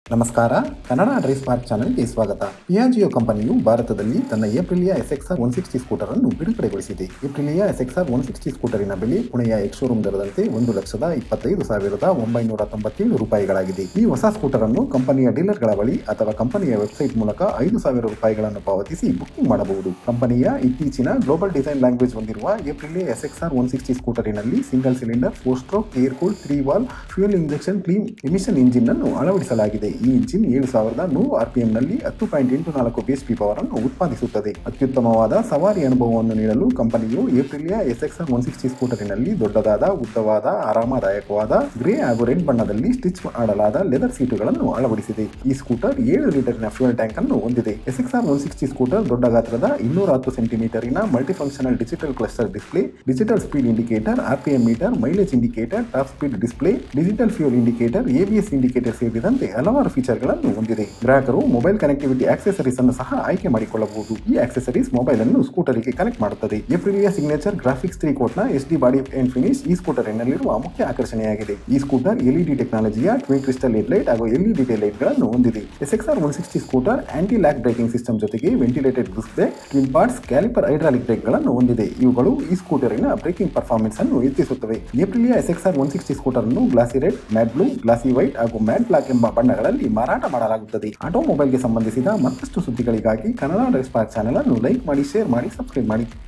ನಮಸ್ಕಾರ Kannada drive smart ಚಾನೆಲ್ಗೆ ಸ್ವಾಗತ ಪಿಯಾಜಿಯೋ ಕಂಪನಿಯು ಭಾರತದಲ್ಲಿ ತನ್ನ Aprilia SXR one sixty scooter ಅನ್ನು ಬಿಡುಗಡೆಗೊಳಿಸಿದೆ ಏಪ್ರಿಲಿಯ ಎಸ್ಎಕ್ಸ್ಆರ್ ಒನ್ ಸಿಕ್ಸ್ಟಿ ಸ್ಕೂಟರಿನ ಬೆಲೆ ಪುಣೆಯ ಎಕ್ಸ್ ಶೋರೂಮ್ ದರದಂತೆ ಒಂದು ಲಕ್ಷದ ಇಪ್ಪತ್ತೈದು ಸಾವಿರದ ಒಂಬೈನೂರ ತೊಂಬತ್ತೇಳು ರೂಪಾಯಿಗಳಾಗಿದೆ ಈ ಹೊಸ ಸ್ಕೂಟರ್ ಅನ್ನು ಕಂಪನಿಯ ಡೀಲರ್ಗಳ ಬಳಿ ಅಥವಾ ಕಂಪನಿಯ ವೆಬ್ಸೈಟ್ ಮೂಲಕ ಐದು ಸಾವಿರ ರೂಪಾಯಿಗಳನ್ನು ಪಾವತಿಸಿ ಬುಕಿಂಗ್ ಮಾಡಬಹುದು ಕಂಪನಿಯ ಇತ್ತೀಚಿನ ಗ್ಲೋಬಲ್ ಡಿಸೈನ್ ಲ್ಯಾಂಗ್ವೇಜ್ ಹೊಂದಿರುವ ಏಪ್ರಿಲಿಯ ಎಸ್ಎಕ್ಸ್ಆರ್ ಒನ್ ಸಿಕ್ಸ್ಟಿ ಸ್ಕೂಟರಿನಲ್ಲಿ single cylinder four stroke air cool three valve fuel injection clean emission engine ಅನ್ನು ಅಳವಡಿಸಲಾಗಿದೆ ಈ ಇಂಜಿನ್ ಏಳು ಸಾವಿರದ ನೂರು ಆರ್ಪಿಎಂ ನಲ್ಲಿ ಹತ್ತು ಪಾಯಿಂಟ್ ಎಂಟು ನಾಲ್ಕು ಬಿಎಸ್ ಪಿ ಪವರ್ ಅನ್ನು ಉತ್ಪಾದಿಸುತ್ತದೆ ಅತ್ಯುತ್ತಮವಾದ ಸವಾರಿ ಅನುಭವವನ್ನು ನೀಡಲು ಕಂಪನಿಯು ಏಪ್ರಿಲಿಯ ಎಸ್ಎಕ್ಸ್ಆರ್ ಒನ್ ಸಿಕ್ಸ್ಟಿ ಸ್ಕೂಟರಿನಲ್ಲಿ ದೊಡ್ಡದಾದ ಉದ್ದವಾದ ಆರಾಮದಾಯಕವಾದ ಗ್ರೇ ಹಾಗೂ ರೆಡ್ ಬಣ್ಣದಲ್ಲಿ ಸ್ಟಿಚ್ ಮಾಡಲಾದ ಲೆದರ್ ಸೀಟುಗಳನ್ನು ಅಳವಡಿಸಿದೆ ಈ ಸ್ಕೂಟರ್ ಏಳು ಲೀಟರ್ನ ಫ್ಯೂಯಲ್ ಟ್ಯಾಂಕ್ ಅನ್ನು ಹೊಂದಿದೆ ಎಸ್ಎಕ್ಸ್ಆರ್ ಒನ್ ಸಿಕ್ಸ್ಟಿ ಸ್ಕೂಟರ್ ದೊಡ್ಡ ಗಾತ್ರದ ಇನ್ನೂರ ಹತ್ತು ಸೆಂಟಿಮೀಟರಿನ multifunctional digital cluster display digital speed indicator RPM meter mileage indicator top speed display digital fuel indicator ABS indicator ಸೇರಿದಂತೆ ಹಲವಾರು ಫೀಚರ್ಗಳನ್ನು ಹೊಂದಿದೆ ಗ್ರಾಹಕರು ಮೊಬೈಲ್ ಕನೆಕ್ಟಿವಿಟಿ ಆಕ್ಸೆಸರೀಸ್ ಅನ್ನು ಸಹ ಆಯ್ಕೆ ಮಾಡಿಕೊಳ್ಳಬಹುದು ಈ ಆಕ್ಸೆಸರೀಸ್ ಮೊಬೈಲ್ ಅನ್ನು ಸ್ಕೂಟರ್ಗೆ ಕನೆಕ್ಟ್ ಮಾಡುತ್ತದೆ ಏಪ್ರಿಲಿಯ ಸಿಗ್ನೇಚರ್ ಗ್ರಾಫಿಕ್ಸ್ ತ್ರೀ ಕೋಟ್ನ S D body and finish ಈ ಸ್ಕೂಟರ್ನಲ್ಲಿರುವ ಮುಖ್ಯ ಆಕರ್ಷಣೆಯಾಗಿದೆ ಈ ಸ್ಕೂಟರ್ ಎಲ್ಇಡಿ ಟೆಕ್ನಾಲಜಿಯ ಟ್ವಿನ್ ಕ್ರಿಸ್ಟಲ್ ಲೈಟ್ ಹಾಗೂ ಎಲ್ಇಡಿ ಲೈಟ್ ಗಳನ್ನು ಹೊಂದಿದೆ SXR one sixty scooter anti lock braking system ಜೊತೆಗೆ ventilated display twin parts caliper hydraulic brake ಗಳನ್ನು ಹೊಂದಿದೆ ಇವುಗಳು ಈ ಸ್ಕೂಟರಿನ ಬ್ರೇಕಿಂಗ್ ಪರ್ಫಾರ್ಮೆನ್ಸ್ ಅನ್ನು ಹೆಚ್ಚಿಸುತ್ತವೆ Aprilia SXR one sixty scooter ಅನ್ನು glossy red matte blue glossy white ಹಾಗೂ ಮ್ಯಾಟ್ ಬ್ಲಾಕ್ ಎಂಬ ಬಣ್ಣಗಳಲ್ಲಿ ಮಾರಾಟ ಮಾಡಲಾಗುತ್ತದೆ ಆಟೋಮೊಬೈಲ್ಗೆ ಸಂಬಂಧಿಸಿದ ಮತ್ತಷ್ಟು ಸುದ್ದಿಗಳಿಗಾಗಿ ಕನ್ನಡ ಡ್ರೆಸ್ ಪಾರ್ಕ್ ಚಾನೆಲ್ ಅನ್ನು ಲೈಕ್ ಮಾಡಿ ಶೇರ್ ಮಾಡಿ ಸಬ್ಸ್ಕ್ರೈಬ್ ಮಾಡಿ